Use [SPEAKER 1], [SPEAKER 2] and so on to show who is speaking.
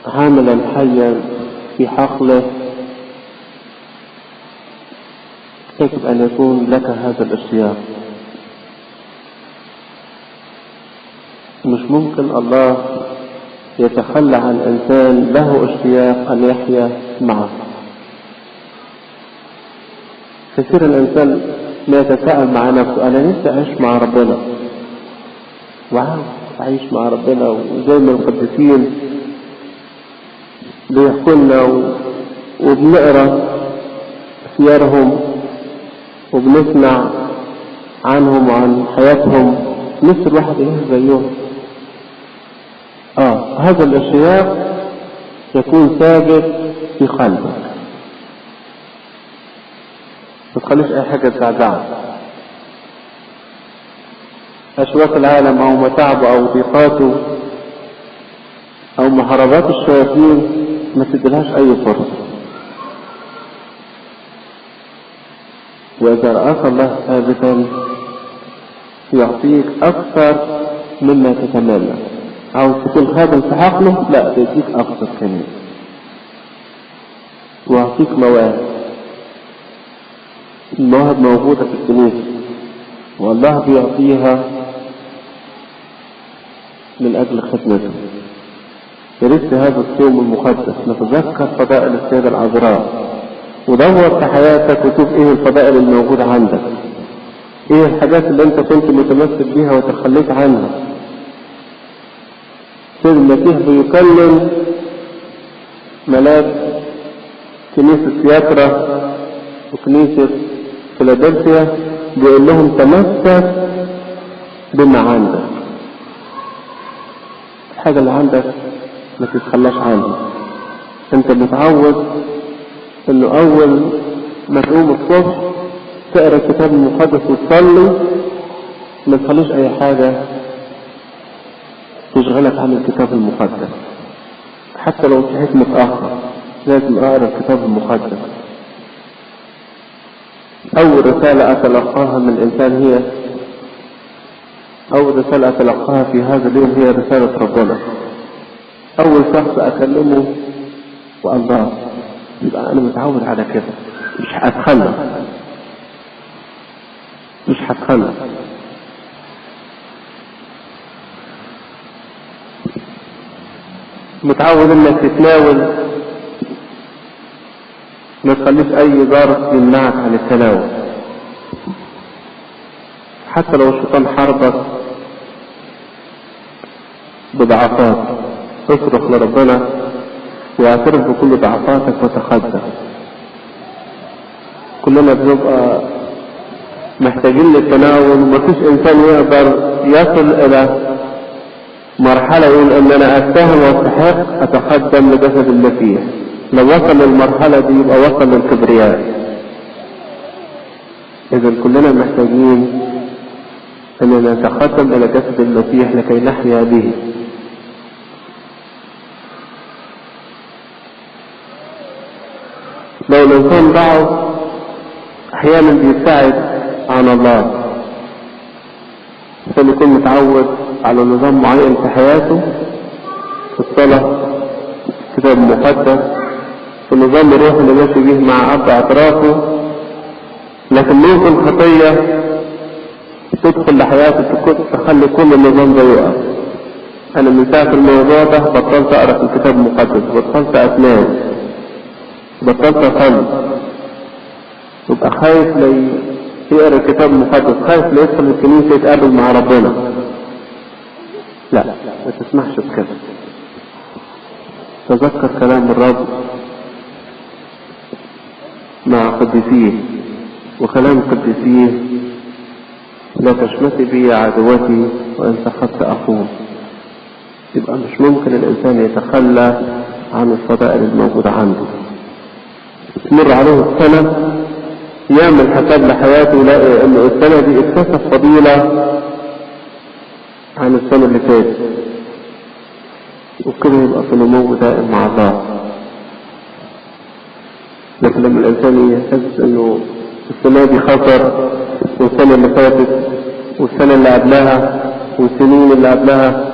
[SPEAKER 1] عاملا حيا في حقله يجب أن يكون لك هذا الاشتياق مش ممكن الله يتخلى عن إنسان له اشتياق أن يحيا معه كثير الإنسان ما يتساءل مع نفسه أنا نفسي أعيش مع ربنا وعاوز أعيش مع ربنا وزي ما القديسين بيحكوا لنا وبنقرا سيرهم وبنسمع عنهم وعن حياتهم نفس الواحد يعيش زيهم اه هذا الاشتياق يكون ثابت في قلبك ما تخليش اي حاجه تزعزعك اشواك العالم او متاعبه او ضيقاته او مهربات الشياطين ما تدلهاش اي فرصه واذا راك الله ثابتا يعطيك اكثر مما تتمنى عاوز تكون خادم في حقله لا بيديك اكثر كمان ويعطيك مواهب المواهب موجودة في الكنيسة والله بيعطيها من أجل خدمته يرث هذا الصوم المقدس نتذكر فضائل السيدة العذراء ودور في حياتك وشوف ايه الفضائل الموجودة عندك ايه الحاجات اللي انت كنت متمسك بيها وتخليت عنها سيد المسيح بيكلم ملاك كنيسة سياترا وكنيسة فيلادلفيا بيقول لهم تمسك بما عندك الحاجة اللي عندك ما تتخلاش عنها انت متعود انه اول ما تقوم الصبح تقرا الكتاب المقدس وتصلي ما تخليش اي حاجة تشغلك عن الكتاب المقدس حتى لو صحيت متأخر لازم اقرا الكتاب المقدس أول رسالة أتلقاها من الإنسان هي أول رسالة أتلقاها في هذا اليوم هي رسالة ربنا أول شخص أكلمه والله يبقى أنا متعود على كده مش هتخلى مش هتخلى متعود انك تتناول ما تخليش اي ظرف يمنعك عن التناول حتى لو الشيطان حاربك بضعفات اصرخ لربنا واعترف بكل ضعفاتك وتخدم كلنا بنبقى محتاجين للتناول ومفيش انسان يقدر يصل الى مرحلة يقول ان انا استاهل واستحق اتقدم لجسد المسيح لو وصل للمرحلة دي يبقى وصل للكبرياء اذا كلنا محتاجين اننا نتقدم الى جسد المسيح لكي نحيا به لو الانسان ضعف احيانا بيبتعد عن الله عشان يكون متعود على نظام معين في حياته في الصلاة كتاب مقدس في النظام الروحي اللي ماشي بيه مع أب اعترافه لكن ممكن خطية تدخل لحياته تخلي كل النظام ده يقع أنا من ساعة الموضوع ده بطلت أقرأ في الكتاب المقدس بطلت أتنام بطلت أصلي يبقى خايف لي يقرأ الكتاب المقدس خايف لا يدخل الكنيسة يتقابل مع ربنا لا ما تسمحش بكده تذكر كلام الرب مع قديسيه وكلام قديسيه لا تشمتي بي عدوتي وان سخطت اقوم يبقى مش ممكن الانسان يتخلى عن الفضائل الموجودة عنده تمر عليه السنة يعمل حساب لحياته يلاقي ان السنة دي اكتسب فضيلة عن السنة اللي فاتت وكده يبقى في نمو دائم مع الله لكن لما الانسان يحس انه السنة دي خسر والسنة اللي فاتت والسنة اللي قبلها والسنين اللي قبلها